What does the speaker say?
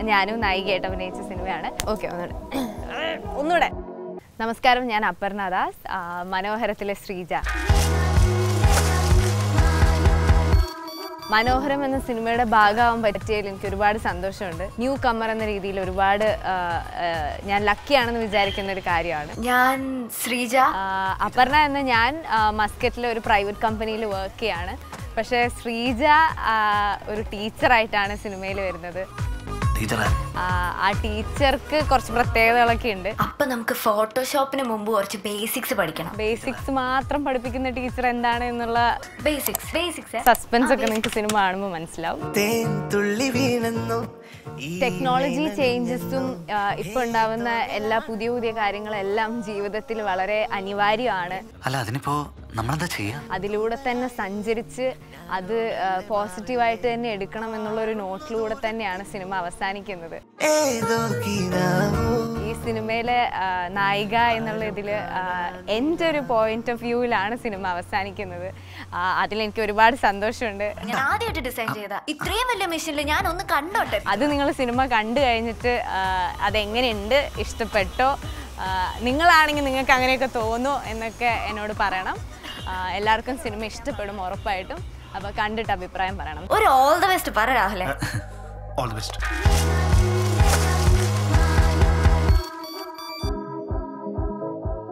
ഞാനും നായികയായിട്ട് അഭിനയിച്ച സിനിമയാണ് ഓക്കെ ഒന്നുകൂടെ ഒന്നുകൂടെ നമസ്കാരം ഞാൻ അപർണ ദാസ് ആ, മനോഹരത്തിലെ ശ്രീജ മനോഹരം എന്ന സിനിമയുടെ ഭാഗമാവാൻ പറ്റിയതിൽ എനിക്ക് ഒരുപാട് സന്തോഷമുണ്ട് ന്യൂ കമ്മർ എന്ന രീതിയിൽ ഒരുപാട് ആ, ആ, ഞാൻ ലക്കിയാണെന്ന് വിചാരിക്കുന്ന ഒരു കാര്യമാണ് ഞാൻ ശ്രീജ ആ, അപർണ എന്ന ഞാൻ ആ, മസ്കറ്റിലെ ഒരു പ്രൈവറ്റ് കമ്പനിയിൽ വർക്ക് ചെയ്യാണ് പക്ഷേ ശ്രീജ ആ, ഒരു ടീച്ചറായിട്ടാണ് സിനിമയിൽ വരുന്നത് ടീച്ചറെ ആ, ആ ടീച്ചർക്ക് കുറച്ച് പ്രത്യേകതകളൊക്കെ ഉണ്ട് അപ്പൊ നമുക്ക് ഫോട്ടോഷോപ്പിന് മുമ്പ് കുറച്ച് ബേസിക്സ് പഠിക്കണം ബേസിക്സ് മാത്രം പഠിപ്പിക്കുന്ന ടീച്ചർ എന്താണ് എന്നുള്ള ബേസിക്സ് ബേസിക്സ് സസ്പെൻസ് ഒക്കെ നിങ്ങൾക്ക് സിനിമ കാണുമ്പോൾ മനസ്സിലാവും തേൻ തുള്ളി വീണെന്നു ഈ ടെക്നോളജി ചേഞ്ചസും ഇപ്പോൾ ഉണ്ടാവുന്ന എല്ലാ പുതിയ പുതിയ കാര്യങ്ങളെല്ലാം ജീവിതത്തിൽ വളരെ അനിവാര്യമാണ് അല്ല അതിനിപ്പോ നമ്മളെന്താ ചെയ്യാ അതിലൂടെ തന്നെ സഞ്ചരിച്ച് അത് പോസിറ്റീവായിട്ട് തന്നെ എടുക്കണം എന്നുള്ള ഒരു നോട്ടിലൂടെ തന്നെയാണ് സിനിമ അവസാനിക്കുന്നത് ഏതോ കിനാവോ ഈ സിനിമയിലെ ആ, നായിക എന്നുള്ള ഇതിൽ എൻ്റെ ഒരു പോയിന്റ് ഓഫ് വ്യൂവിലാണ് സിനിമ അവസാനിക്കുന്നത് ആ, അതിലെനിക്ക് ഒരുപാട് സന്തോഷമുണ്ട് ഞാൻ ആദ്യമായിട്ട് ഡിസൈൻ ചെയ്ത ഇത്രയും വലിയ മെഷീനിൽ ഞാൻ ഒന്ന് കണ്ടോട്ടെ അത് നിങ്ങൾ സിനിമ കണ്ടു കഴിഞ്ഞിട്ട് ആ, അതെങ്ങനെയുണ്ട് ഇഷ്ടപ്പെട്ടോ ആ, നിങ്ങളാണെങ്കിൽ നിങ്ങൾക്ക് അങ്ങനെയൊക്കെ തോന്നോ എന്നൊക്കെ എന്നോട് പറയണം ആ, എല്ലാവർക്കും സിനിമ ഇഷ്ടപ്പെടും ഉറപ്പായിട്ടും അപ്പോൾ കണ്ടിട്ട് അഭിപ്രായം പറയണം ഒരു ഓൾ ദ ബെസ്റ്റ് പറ രാഹുലെ ഓൾ ദി ബെസ്റ്റ്